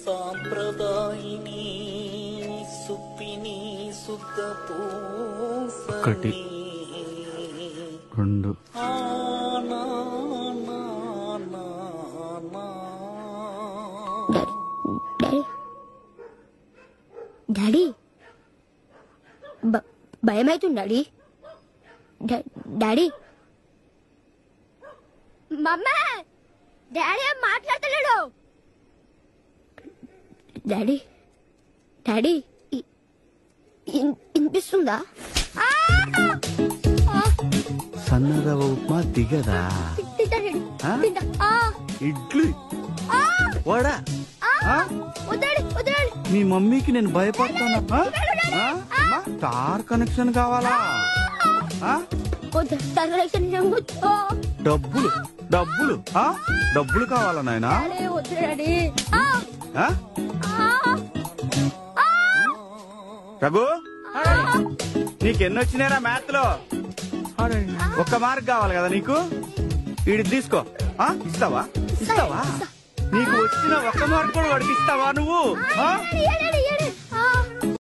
సాంప్రదాయిని సుప్పిని సుఖ ఒకటి. రెండు డాడీ డాడీ బ- భయమైతుంది డాడీ డా- డాడీ మమ్మ డాడీ ఏం మాట్లాడతలేడు డాడీ డాడీ ఇ- ఇన్- వినిపిస్తుందా ఆ! ఆ! సన్నరవ ఉప్మా దిగదా తింటా డాడీ. ఆ? తింటా. ఆ! ఇడ్లీ ఆ! వడా ఆ! ఆ? వద్దాడి వద్దాడి మీ మమ్మీకి నేను భయపడతానా ఆ? ఆ? అమ్మా, స్టార్ కనెక్షన్ కావాలా ఆ? వద్దు డైరెక్షన్ వద్దు డబ్బులు డబ్బులు ఆ? డబ్బులు కావాలా నాయనా డాడీ వద్దు డాడీ ఆ! ఆ? ఆ! ఆ! రఘు నీకెన్నొచ్చినారా మ్యాథ్ లో ఒక్క మార్క్ కావాలి కదా నీకు వీడి తీసుకో ఆ? ఇస్తావా ఇస్తావా నీకు వచ్చిన ఒక్క మార్క్ కూడా వాడికి ఇస్తావా నువ్వు ఆ? Daddy, daddy, daddy.